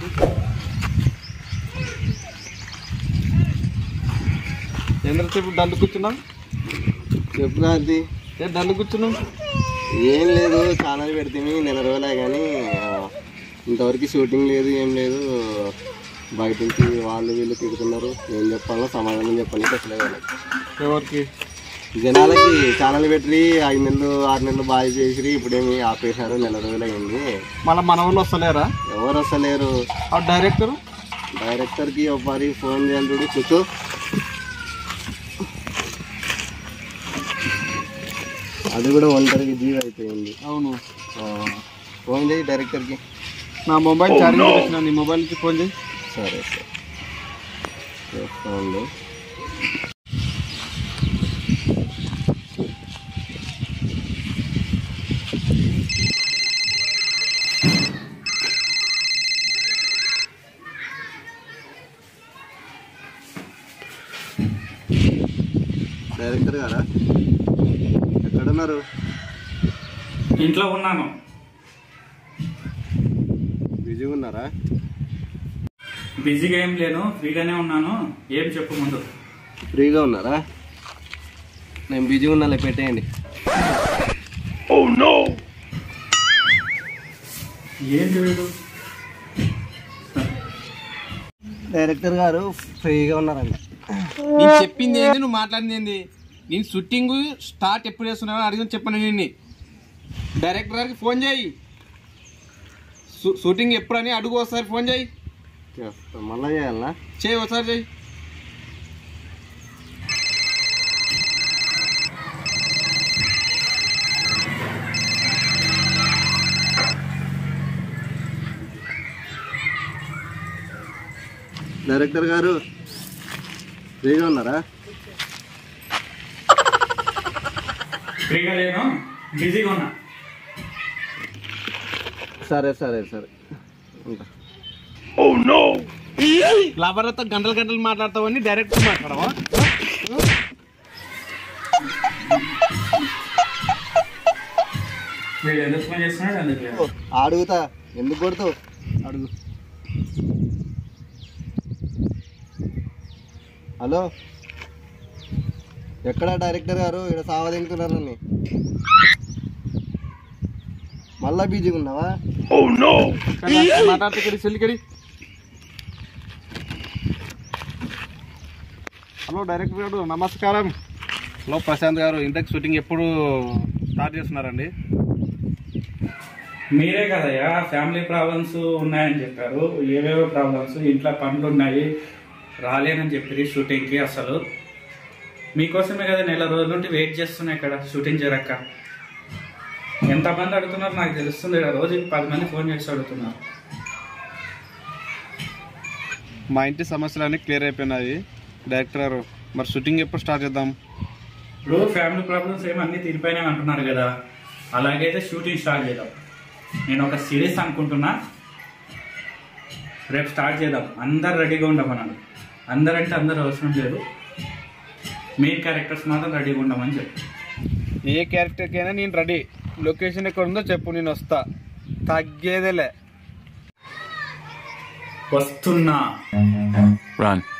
ఎంతసేపు దండు కూర్చున్నాం చెప్పు అది ఏ దండు కూర్చున్నాం ఏం లేదు ఛానల్ పెడితే నెల రోజులే కానీ ఆ, ఇంతవరకు షూటింగ్ లేదు ఏం లేదు బయట నుంచి వాళ్ళు వీళ్ళు తిడుతున్నారు ఏం చెప్పాలో సమాధానం చెప్పండి అసలే వాళ్ళకి ఎవరికి జనాలకి ఛానల్ పెట్టి ఐదు నెలలు ఆరు నెలలు బాగా చేసి ఇప్పుడేమి ఆపేశారు నెల రోజులు అయింది మళ్ళీ మన వాళ్ళు వస్తలేరా ఎవరు వస్తలేరు ఆ డైరెక్టర్ డైరెక్టర్కి ఒకసారి ఫోన్ చేయాలి చూడు కూర్చో అది కూడా ఒంటరికి జీవి అయిపోయింది అవును ఆ, ఫోన్ చేయి డైరెక్టర్కి నా మొబైల్ ఛార్జింగ్ పెట్టిన నీ మొబైల్ నుంచి ఫోన్ చేయి సరే సార్ చేస్తా ఉండు డైరెక్టర్ గారా ఎక్కడున్నారు ఇంట్లో ఉన్నాను బిజీగా ఉన్నారా బిజీగా ఏం లేను ఫ్రీగానే ఉన్నాను ఏం చెప్పు ముందు ఫ్రీగా ఉన్నారా నేను బిజీగా ఉన్నా పెట్టేయండి ఏం లేదు డైరెక్టర్ గారు ఫ్రీగా ఉన్నారండి నేను చెప్పింది ఏంది నువ్వు మాట్లాడింది ఏంది నేను షూటింగ్ స్టార్ట్ ఎప్పుడు చేస్తున్నావు అడిగి చెప్పాను నిన్ను డైరెక్టర్ గారికి ఫోన్ చేయి షూ- షూటింగ్ ఎప్పుడని అడుగు ఒకసారి ఫోన్ చేయి చేస్తా మళ్ళా చేయాలనా చేయి ఒకసారి చేయి డైరెక్టర్ గారు ఫ్రీగా ఉన్నారా ఫ్రీగా లేను బిజీగా ఉన్నా సరే సరే సరే ఉంటా లవర్లతో గంటలు గంటలు మాట్లాడతావని డైరెక్ట్ మాట్లాడవా వీడు ఎందుకు ఫోన్ చేస్తున్నాడు ఎందుకు లేదు అడుగుతా ఎందుకు కొడతావు అడుగు హలో ఎక్కడ డైరెక్టర్ గారు ఇక్కడ సావదింటున్నారు నన్ను మళ్ళా బిజీగా ఉన్నావా మాట్లాడితే ఇక్కడ చెల్లికడి హలో డైరెక్టర్ గారు నమస్కారం హలో ప్రశాంత్ గారు ఇంతకు షూటింగ్ ఎప్పుడు స్టార్ట్ చేస్తున్నారండి మీరే కదయ్యా ఫ్యామిలీ ప్రాబ్లమ్స్ ఉన్నాయని చెప్పారు ఏవేవో ప్రాబ్లమ్స్ ఇంట్లో పనులు ఉన్నాయి రాలేనని చెప్పి షూటింగ్కి అసలు మీకోసమే కదా నెల రోజుల నుండి వెయిట్ చేస్తున్నా ఇక్కడ షూటింగ్ జరక్క ఎంతమంది అడుగుతున్నారు నాకు తెలుస్తుంది ఇక్కడ రోజుకి పది మంది ఫోన్ చేసి అడుగుతున్నారు మా ఇంటి సమస్యలన్నీ క్లియర్ అయిపోయినాయి డైరెక్టర్ గారు మరి షూటింగ్ ఎప్పుడు స్టార్ట్ చేద్దాం ఇప్పుడు ఫ్యామిలీ ప్రాబ్లమ్స్ ఏమో అన్ని తీరిపోయినాయి అంటున్నారు కదా అలాగైతే షూటింగ్ స్టార్ట్ చేద్దాం నేను ఒక సిరీస్ అనుకుంటున్నా రేపు స్టార్ట్ చేద్దాం అందరు రెడీగా ఉండమన్నాను అందరంటే అందరు అవసరం లేదు మెయిన్ క్యారెక్టర్స్ మాత్రం రెడీగా ఉండమని చెప్పి ఏ క్యారెక్టర్కైనా నేను రెడీ లొకేషన్ ఎక్కడ ఉందో చెప్పు నేను వస్తా తగ్గేదేలే వస్తున్నా Run.